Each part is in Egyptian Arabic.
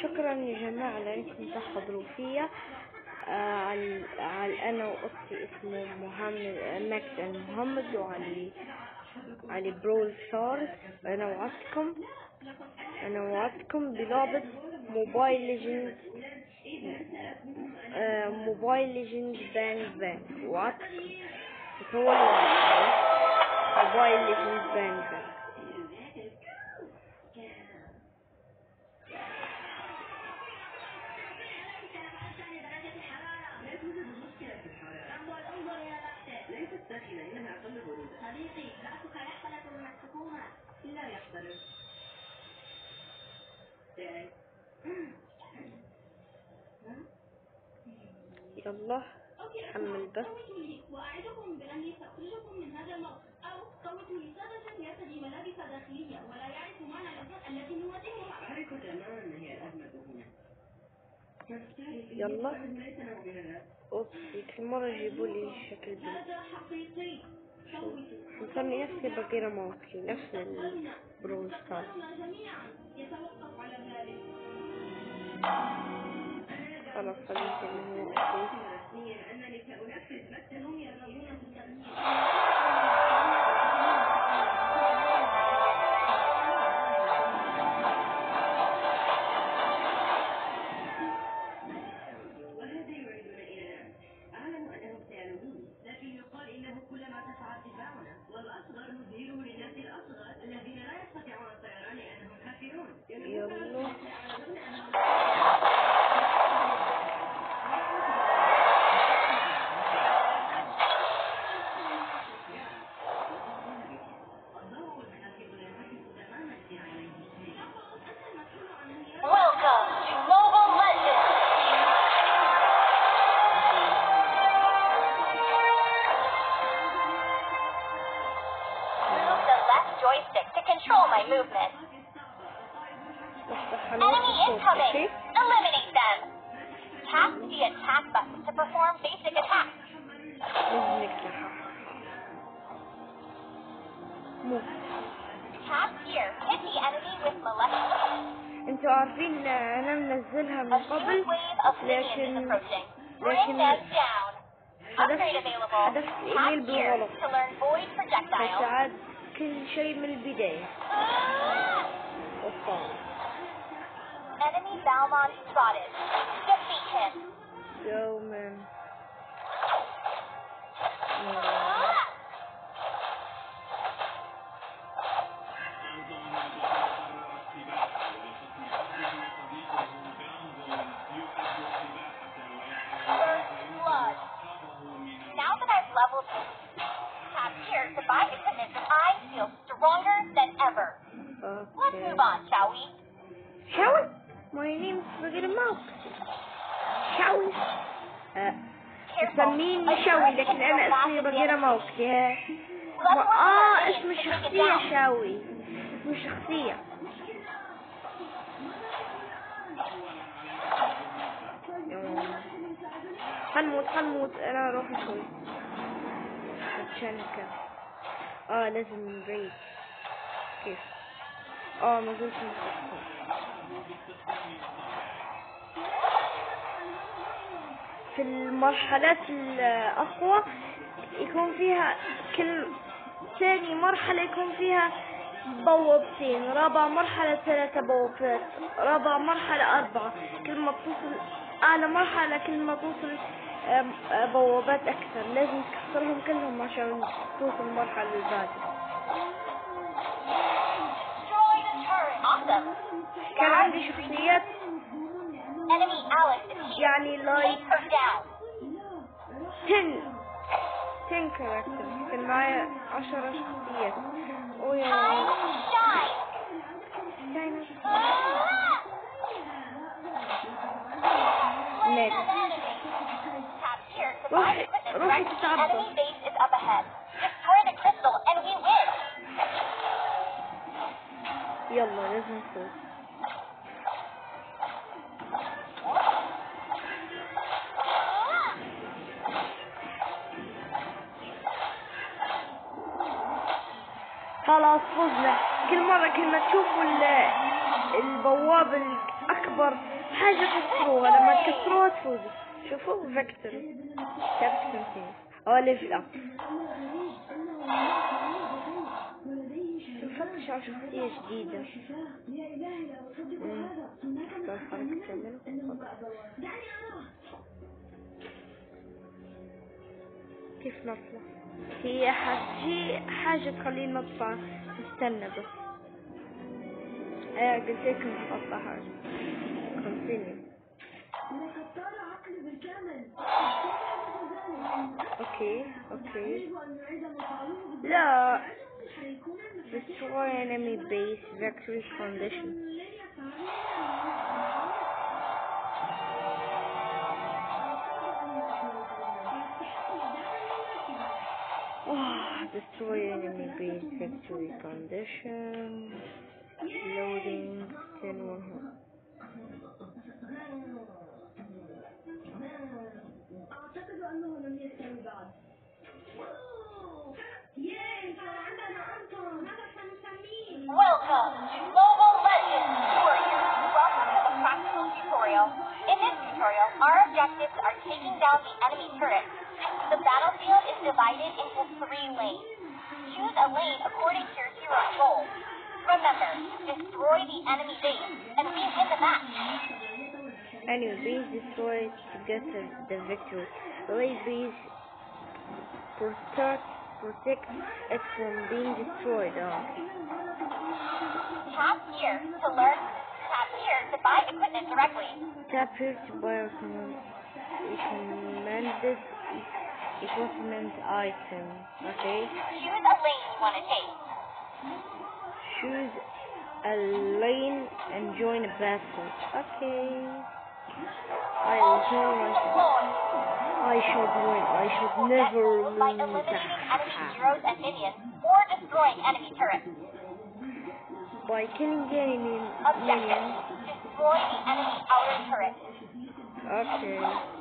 شكرا يا جماعة لأنكم تحضروا فيا آه على على أنا وأختي اسمه محمد ماكس محمد وعلي علي برول ستارز أنا وعدتكم أنا وعدتكم بلعبة موبايل ليجند آه موبايل ليجند بانج بانج وعدتكم بس هو اللي وعدكم. موبايل ليجند بانج بانج يلا حمل بس وأعدكم بأني سأخرجكم من هذا الموقف أو صوتوا لسادة سياسة ملابس داخلية ولا يعرف معنى الأزمة التي نواجهها أعرف تماما ما هي الأزمة هنا يلا ليس له بهذا اوبسي كل مرة يجيبوا لي شكل بنت هذا حقيقي صوتوا وصلني نفس بقيرة موكي نفس البرول ستار أمرنا جميعا يتوقف على ذلك خلاص خليك اللي هو أختي. رسميا أنني سأنفذ ما هم يرغبون في التغيير وهذا يعيدنا إلى الآن أعلم أنهم سيلوموني لكن يقال إنه كلما ارتفع ارتفاعنا والأصغر نظهره للناس الأصغر الذين لا يستطيعون الطيران لأنهم كافرون يلا الضوء الخافت ينعكس تماما في عينيه Welcome to Mobile Legends! Move the left joystick to control my movement. لحظة Enemy حنوقف صوت incoming! اوكي Eliminate them! Tap the attack button to perform basic attacks. لازم نكتب مو Tap here. Hit the enemy with molecular. انتوا عارفين انا منزلها من A new قبل wave of minions is لكن approaching. Bring لكن them down. حدث Upgrade available. حدث Tap ايميل here بالغلط to learn void projectiles. فتعاد كل شيء من البداية اوبا Enemy Balmont spotted. Defeat him. جو مان Blood. Now that I've leveled tap here to buy equipment, I feel stronger than ever. Let's اوكي move on, shall we? شاوي My name is Spaghetti Mouse شاوي آه، Careful. مسميني شاوي لكن انا اسمي بقيرة موك يا Level up اه your اسم enemies to take it الشخصية down. شاوي اسم الشخصية يلا. حنموت حنموت انا اروح شوي عشان كده اه لازم نريد كيف اه ما زلت مخطط في المرحلات الأقوى يكون فيها كل ثاني مرحلة يكون فيها بوابتين رابع مرحلة ثلاثة بوابات رابع مرحلة أربعة كل ما توصل أعلى مرحلة كل ما توصل آم، آه، بوابات أكثر لازم تكسرهم كلهم عشان توصل المرحلة اللي بعدها Destroy the turret. Awesome. كان عندي شخصيات Enemy Alex is here. يعني لايك Take her down. 10 10 كاركتر كان معايا 10 شخصيات اوه يا Time ماما. to shine. دايما Ah! Slay Next. an enemy. Tap here to buy روحي equipment. روحي Right? تتعبى Enemy base is up ahead. Destroy the crystal and we win. يلا لازم نفوز خلاص فزنا كل مرة كل ما تشوفوا ال- البوابة الأكبر اكبر حاجة كسروها لما تكسروها تفوزوا شوفوا فيكتوري كابت كونتينيو اه ليفل اب نفتش على شخصية جديدة مم. اختار حركة تعمله كيف نطلع هي حتجي حاجة تخلينا نطلع نستنى بس ايه قلت لكم نطلع حاجة continue لقد طار عقلي بالكامل اوكي اوكي يجب أن نعيد مفعوله لا حيكون destroy enemy base victory condition لن يفعل oh, destroy enemy base victory condition loading 10 100 أعتقد أنه لم يستوي بعد ياي صار عندنا أنطون هذا سنسميه Welcome to Global Legends Warrior. Welcome to the practical tutorial. In this tutorial, our objectives are taking down the enemy turrets. The battlefield is divided into three lanes. Choose a lane according to your hero's goals. Remember, destroy the enemy base, and we win the match. enemy base destroyed to get the, the victory Relay base protect protect it from being destroyed oh. Tap here to learn. Tap here to buy equipment directly. Tap here to buy a recommend- recommended e- equipment item. Okay. Choose a lane you want to take. Choose a lane and join a battle. Okay. I will join myself. Deploy. I should win. I should never by lose. eliminating enemy heroes and minions or destroying enemy turrets. By killing enemy Objective: minions. destroy the enemy outer turret. Okay.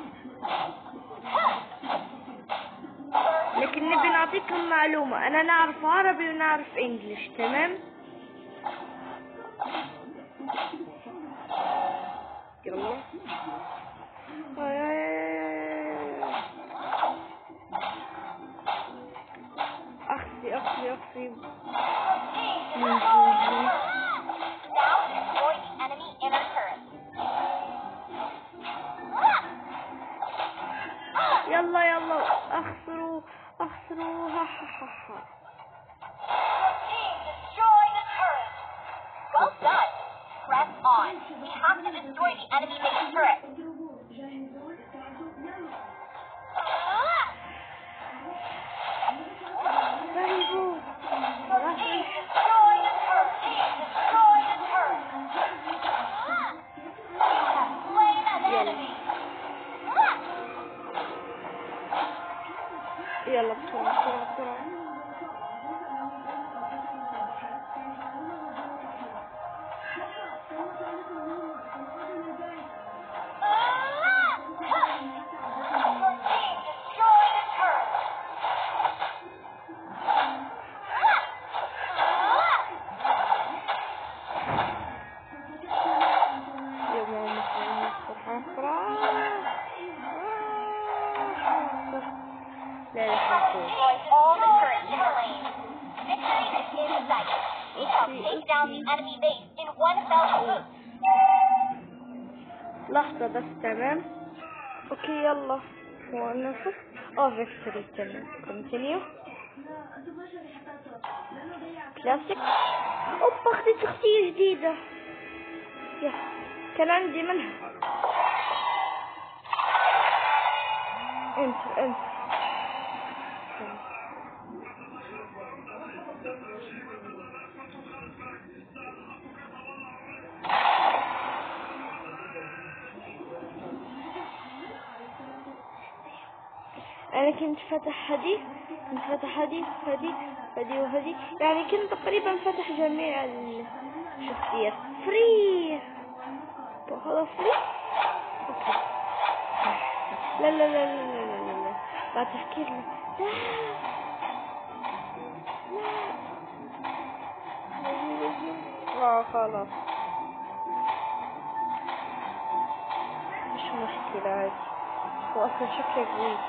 لكن نبي نعطيكم معلومة أنا نعرف عربي ونعرف إنجليش تمام يلا آي آي آي آي. أخفي أخفي أخفي Now destroy the enemy inner turret. يلا يلا أخسروا أخسروا ها ها ها ها Team, destroy the turret. Well done. Press on. We have to destroy the enemy base turret. ذهبوا Team, destroy the turret. Team, destroy the turret. You have slain an enemy. يلا بسرعة بسرعة بسرعة Your team destroyed a turret. يا ماما بسرعة بسرعة لا لا حقول Destroy all the turrets in the lane. Victory is in sight. We shall take down the enemy base in one fell swoop. لحظة بس تمام اوكي يلا هو نفس اه فيكتوري تمام كونتينيو كلاسيك اوبا اخذت شخصية جديدة يا كان عندي منها انت انت انا كنت فتح هدي كنت فتح هدي هدي هدي وهدي يعني كنت تقريبا فتح جميع الشخصيات فري خلاص فري اوكي لا لا لا لا لا لا لا لا بعد تفكير لا لا لا اه خلاص مشكلة عادي هو أصلا شكله قوي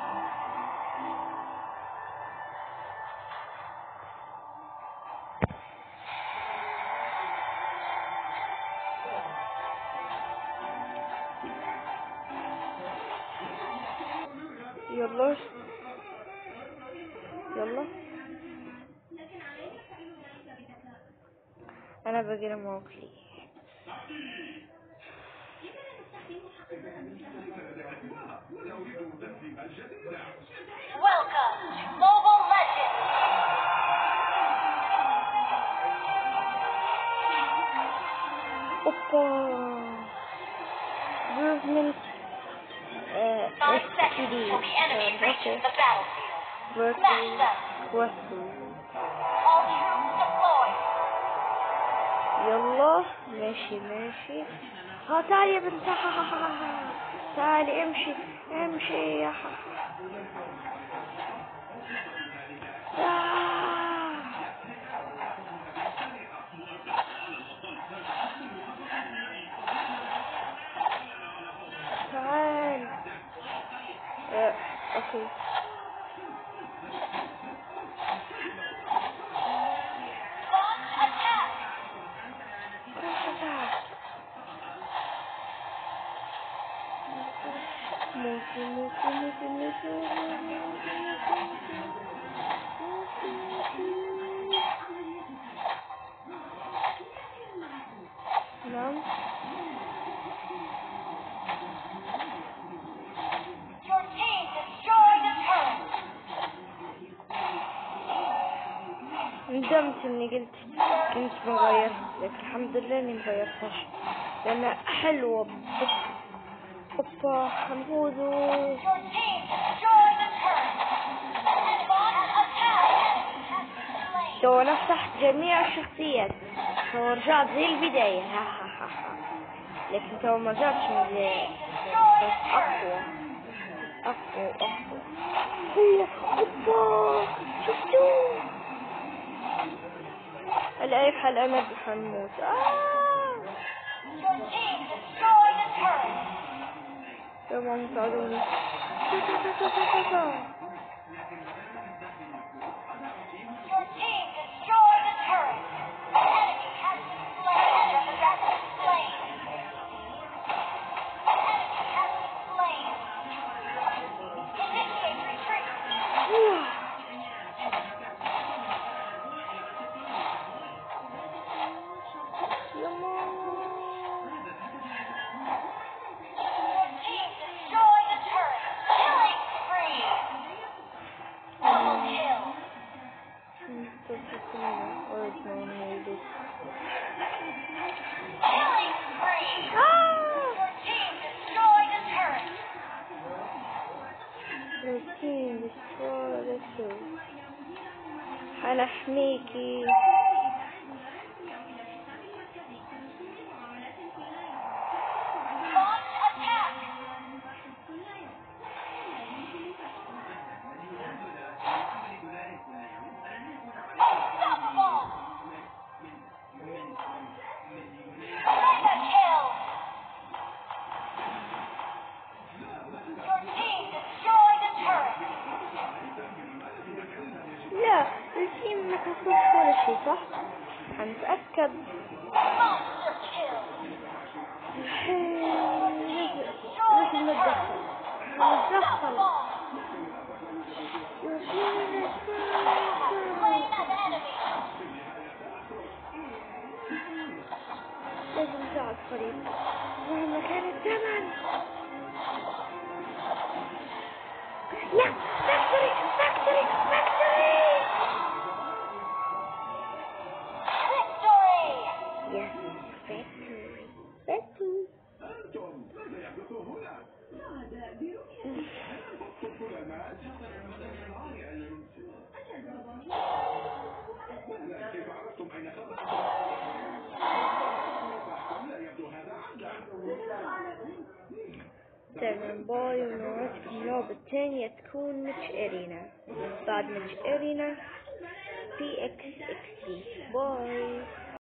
يلا يلا انا بقرا موكلي Welcome to Mobile Legends! اوبا موفمنت Five seconds till the enemy reaches the battlefield. Smash them! All troops deployed! يلا ماشي ماشي ها تعالي يا بنت تعالي امشي امشي يا ح- آه. تعال آه، اوكي Launch attack! موسي موسي موسي موسي نعم Your team destroyed a turret! ندمت اني قلت كنت بغير لكن الحمد لله اني مغيرتهاش لانها حلوة بس اوبا هنفوزوا Your team destroyed a turret! And launch attack! Enemy has been slain! تو نفتح جميع الشخصيات تو رجعت زي البداية ها ها ها ها لكن تو ما رجعتش من زي بس أقوى أقوى أقوى هي اوبا شفتوا على أي حال أنا حنموت آه Your team destroyed a turret! تمام ساعدوني Your team destroyed a turret! An enemy has been slain! An enemy has been slain! An enemy has been slain! Initiate retreat! Your team destroyed a turret! Killing spree! Double kill! Killing spree! Your team destroyed a turret! هنحميكي Launch attack! Unstoppable! Mega kill! Your team destroyed a turret! لا التيم ما حصلش ولا شيء صح؟ هنتأكد Monster kill! لازم لازم نتدخل نتدخل Slain an enemy! لازم نساعد فريق مهما كان الثمن لا فاكتوري فاكتوري فاكتوري Victory! يس فاكتوري فاكتوري تمام باي ونوعدكم اللعبة التانية تكون مش ارينا بعد مش ارينا بي اكس اكس باي